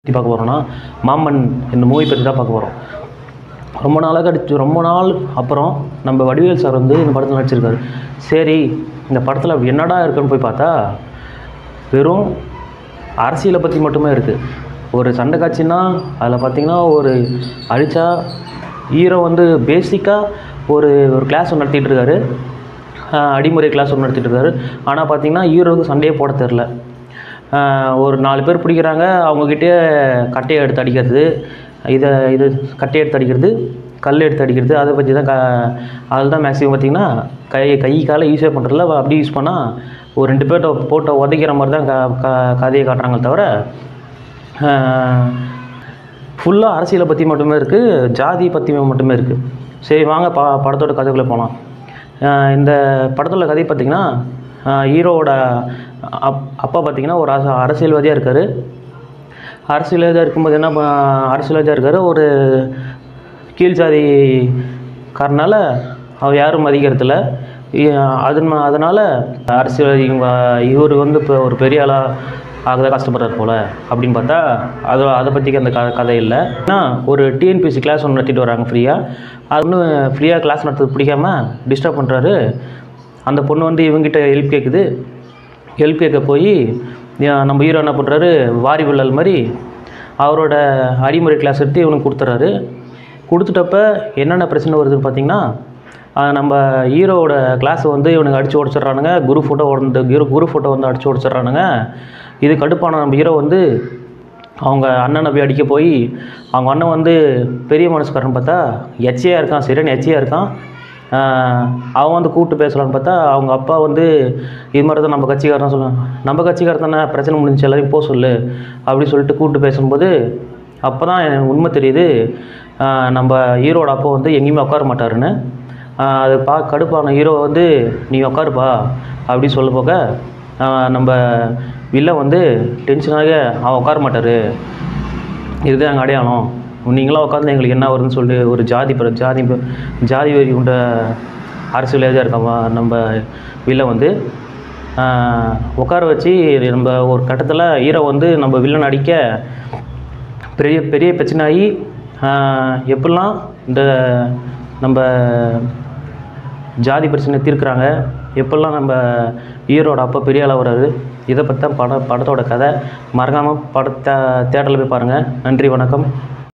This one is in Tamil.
பற்றி பார்க்க போகிறோம்னா மாமன் இந்த மூவி பற்றி தான் பார்க்க போகிறோம் ரொம்ப நாளாக கழிச்சு ரொம்ப நாள் அப்புறம் நம்ம வடிவேல் சார் வந்து இந்த படத்தில் நடிச்சிருக்காரு சரி இந்த படத்தில் அப்படி என்னடா இருக்குன்னு போய் பார்த்தா வெறும் அரசியலை பற்றி மட்டுமே இருக்குது ஒரு சண்டை காட்சின்னா அதில் பார்த்தீங்கன்னா ஒரு அடித்தா ஹீரோ வந்து பேசிக்காக ஒரு ஒரு கிளாஸ் ஒன்று நடத்திட்டு இருக்காரு ஆஹ் அடிமுறை கிளாஸ் ஒன்று நடத்திட்டு இருக்காரு ஆனால் பார்த்தீங்கன்னா ஹீரோவுக்கு சண்டையே போட தெரில ஆஹ் ஒரு நாலு பேர் பிடிக்கிறாங்க அவங்கக்கிட்டே கட்டையை எடுத்து அடிக்கிறது இதை இது கட்டையை எடுத்து அடிக்கிறது கல் எடுத்து அடிக்கிறது அதை பற்றி தான் க அதில் தான் மேக்ஸிமம் பார்த்தீங்கன்னா கை கை காலை ஈஸியாக பண்ணுறதுல அப்படி யூஸ் பண்ணால் ஒரு ரெண்டு பேர்ட்ட போட்டு உதைக்கிற மாதிரி தான் க க கதையை காட்டுறாங்க தவிர ஃபுல்லாக அரசியலை பற்றி மட்டுமே இருக்குது ஜாதி பற்றி மட்டுமே இருக்குது சரி வாங்க ப படத்தோட கதைக்குள்ளே போகலாம் ஆஹ் இந்த படத்தோட கதை பார்த்திங்கன்னா ஹீரோவோட அப் அப்பா பார்த்திங்கன்னா ஒரு அரச அரசியல்வாதியாக இருக்கார் அரசியல்வாதியாக இருக்கும்போது என்ன ப- அரசியல்வாதியாக இருக்கார் ஒரு கீழ் ஜாதிக்காரனால அவர் யாரும் மதிக்கிறதில்ல அது அதனால் அரசியல்வாதி இவர் வந்து இப்போ ஒரு பெரிய ஆளாக ஆகதான் கஷ்டப்படுறாரு போல் அப்படின்னு பார்த்தா அது அதை பற்றிக்கு அந்த க கதை இல்லை ஏன்னா ஒரு டிஎன்பிசி கிளாஸ் ஒன்று நடத்திட்டு வராங்க ஃப்ரீயாக அது ஒன்று ஃப்ரீயாக கிளாஸ் நடத்துறது பிடிக்காம டிஸ்டர்ப் பண்ணுறாரு அந்த பொண்ணு வந்து இவங்கிட்ட ஹெல்ப் கேட்குது ஹெல்ப் கேட்க போய் நம்ம ஹீரோ என்ன பண்ணுறாரு வாரி வில்லல் மாதிரி அவரோட அடிமுறை கிளாஸ் எடுத்து இவனுக்கு கொடுத்துட்றாரு கொடுத்துட்டப்ப என்னென்ன பிரச்சனை வருதுன்னு பார்த்தீங்கன்னா ஆஹ் நம்ம ஹீரோவோட கிளாஸை வந்து இவனுக்கு அடித்து உடச்சிட்றானுங்க குரு ஃபோட்டோ உடந்து குரு குரு ஃபோட்டோ வந்து அடித்து உடச்சிட்றானுங்க இது கடுப்பான நம்ம ஹீரோ வந்து அவங்க அண்ணனை போய் அடிக்க போய் அவங்க அண்ணன் வந்து பெரிய மனசுக்காரன் பார்த்தா எச்சையாக இருக்கான் சரியான எச்சையாக இருக்கான் ஆஹ் அவன் வந்து கூப்பிட்டு பேசலான்னு பார்த்தா அவங்க அப்பா வந்து இது மாதிரி தான் நம்ம கட்சிக்காரன் சொல்லுவாங்க நம்ம கட்சிக்காரன் தானே பிரச்சனை முடிஞ்சு எல்லாரையும் போக சொல்லு அப்படி சொல்லிட்டு கூப்பிட்டு பேசும்போது அப்போ தான் எனக்கு உண்மை தெரியுது ஆஹ் நம்ம ஹீரோட அப்பா வந்து எங்கேயுமே உட்கார மாட்டாருன்னு ஆஹ் அது பா கடுப்பான ஹீரோ வந்து நீ உட்காருப்பா அப்படி சொல்ல போக ஆஹ் நம்ம வில்லன் வந்து டென்ஷனாக அவன் உட்கார மாட்டார் இதுதான் எங்கள் அடையாளம் நீங்களாம் உட்காந்து எங்களுக்கு என்ன வருதுன்னு சொல்லிட்டு ஒரு ஜாதி பிர- ஜாதி ப- ஜாதி வெறி உண்ட அரசியலாக இருக்கவா நம்ம வில்லன் வந்து ஆஹ், உட்கார வச்சு நம்ம ஒரு கட்டத்தில் ஹீரோ வந்து நம்ம வில்லன் அடிக்க பெரிய பெரிய பிரச்சனை ஆகி ஆஹ், எப்படிலாம் இந்த நம்ம ஜாதி பிரச்சனை தீர்க்குறாங்க எப்பெல்லாம் நம்ம ஹீரோட அப்பா பெரிய ஆளாக வராரு இதை பற்றி தான் படம் படத்தோட கதை மறக்காமல் படத்தை தேட்டரில் போய் பாருங்கள் நன்றி வணக்கம்